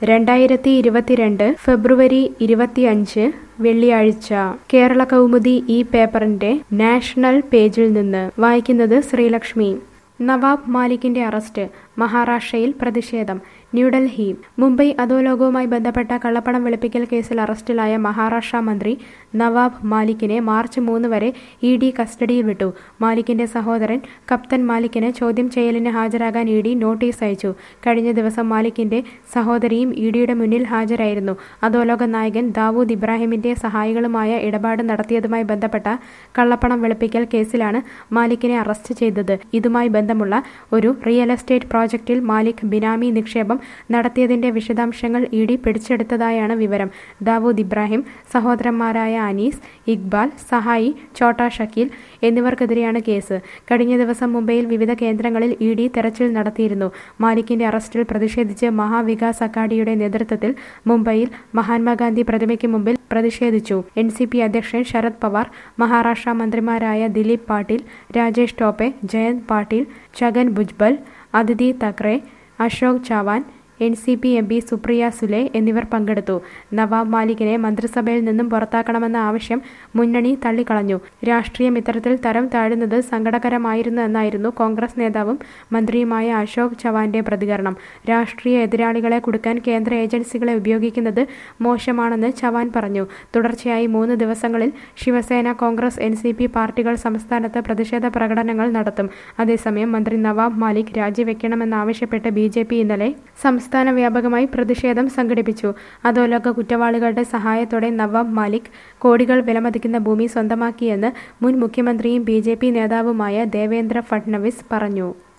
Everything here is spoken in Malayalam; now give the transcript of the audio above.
രണ്ടായിരത്തി ഇരുപത്തിരണ്ട് ഫെബ്രുവരി ഇരുപത്തിയഞ്ച് വെള്ളിയാഴ്ച കേരള കൗമുദി ഈ പേപ്പറിന്റെ നാഷണൽ പേജിൽ നിന്ന് വായിക്കുന്നത് ശ്രീലക്ഷ്മി നവാബ് മാലിക്കിന്റെ അറസ്റ്റ് മഹാരാഷ്ട്രയിൽ പ്രതിഷേധം ന്യൂഡൽഹി മുംബൈ അധോലോകവുമായി ബന്ധപ്പെട്ട കള്ളപ്പണം വെളുപ്പിക്കൽ കേസിൽ അറസ്റ്റിലായ മഹാരാഷ്ട്ര മന്ത്രി നവാബ് മാലിക്കിനെ മാർച്ച് മൂന്ന് വരെ ഇ ഡി കസ്റ്റഡിയിൽ വിട്ടു മാലിക്കിന്റെ സഹോദരൻ കപ്തൻ മാലിക്കിന് ചോദ്യം ചെയ്യലിന് ഹാജരാകാൻ ഇ ഡി നോട്ടീസ് അയച്ചു കഴിഞ്ഞ ദിവസം മാലിക്കിന്റെ സഹോദരിയും ഇ ഡിയുടെ മുന്നിൽ ഹാജരായിരുന്നു അധോലോക നായകൻ ദാവൂദ് ഇബ്രാഹിമിന്റെ സഹായികളുമായ ഇടപാട് നടത്തിയതുമായി ബന്ധപ്പെട്ട കള്ളപ്പണം വെളുപ്പിക്കൽ കേസിലാണ് മാലിക്കിനെ അറസ്റ്റ് ചെയ്തത് ഇതുമായി ബന്ധമുള്ള ഒരു റിയൽ എസ്റ്റേറ്റ് പ്രോജക്റ്റിൽ മാലിക് ബിനാമി നിക്ഷേപം നടത്തിയതിന്റെ വിശദാംശങ്ങൾ ഇ ഡി പിടിച്ചെടുത്തതായാണ് വിവരം ദാവൂദ് ഇബ്രാഹിം സഹോദരന്മാരായ അനീസ് ഇക്ബാൽ സഹായി ഛോട്ടാ ഷക്കീൽ എന്നിവർക്കെതിരെയാണ് കേസ് കഴിഞ്ഞ ദിവസം മുംബൈയിൽ വിവിധ കേന്ദ്രങ്ങളിൽ ഇ ഡി തെരച്ചിൽ നടത്തിയിരുന്നു മാലിക്കിന്റെ അറസ്റ്റിൽ പ്രതിഷേധിച്ച് മഹാവികാസ് അഘാഡിയുടെ നേതൃത്വത്തിൽ മുംബൈയിൽ മഹാത്മാഗാന്ധി പ്രതിമയ്ക്ക് മുമ്പിൽ പ്രതിഷേധിച്ചു എൻ സി പി അധ്യക്ഷൻ ശരത് പവാർ മഹാരാഷ്ട്ര മന്ത്രിമാരായ Dilip Patil Rajesh Tope Jayant Patil Chhagan Bhujbal Aditi Thackeray Ashok Chavan N C P M P Supriya Sule എന്നിവർ പങ്കെടുത്തു നവാബ് മാലിക്കിനെ മന്ത്രിസഭയിൽ നിന്നും പുറത്താക്കണമെന്ന ആവശ്യം മുന്നണി തള്ളിക്കളഞ്ഞു രാഷ്ട്രീയം ഇത്തരത്തിൽ തരം താഴുന്നത് സങ്കടകരമായിരുന്നു എന്നായിരുന്നു കോൺഗ്രസ് നേതാവും മന്ത്രിയുമായ അശോക് ചവാന്റെ പ്രതികരണം രാഷ്ട്രീയ എതിരാളികളെ കുടുക്കാൻ കേന്ദ്ര ഏജൻസികളെ ഉപയോഗിക്കുന്നത് മോശമാണെന്ന് ചവാൻ പറഞ്ഞു തുടർച്ചയായി മൂന്ന് ദിവസങ്ങളിൽ Shiv Sena Congress N C P പാർട്ടികൾ സംസ്ഥാനത്ത് പ്രതിഷേധ പ്രകടനങ്ങൾ നടത്തും അതേസമയം മന്ത്രി നവാബ് മാലിക് രാജിവെക്കണമെന്നാവശ്യപ്പെട്ട് ബി ജെ പി ഇന്നലെ സംസ്ഥാന വ്യാപകമായി പ്രതിഷേധം സംഘടിപ്പിച്ചു അധോലോക കുറ്റവാളികളുടെ സഹായത്തോടെ നവാബ് മാലിക് കോടികൾ വിലമതിക്കുന്ന ഭൂമി സ്വന്തമാക്കിയെന്ന് മുൻ മുഖ്യമന്ത്രിയും ബി നേതാവുമായ ദേവേന്ദ്ര ഫഡ്നവിസ് പറഞ്ഞു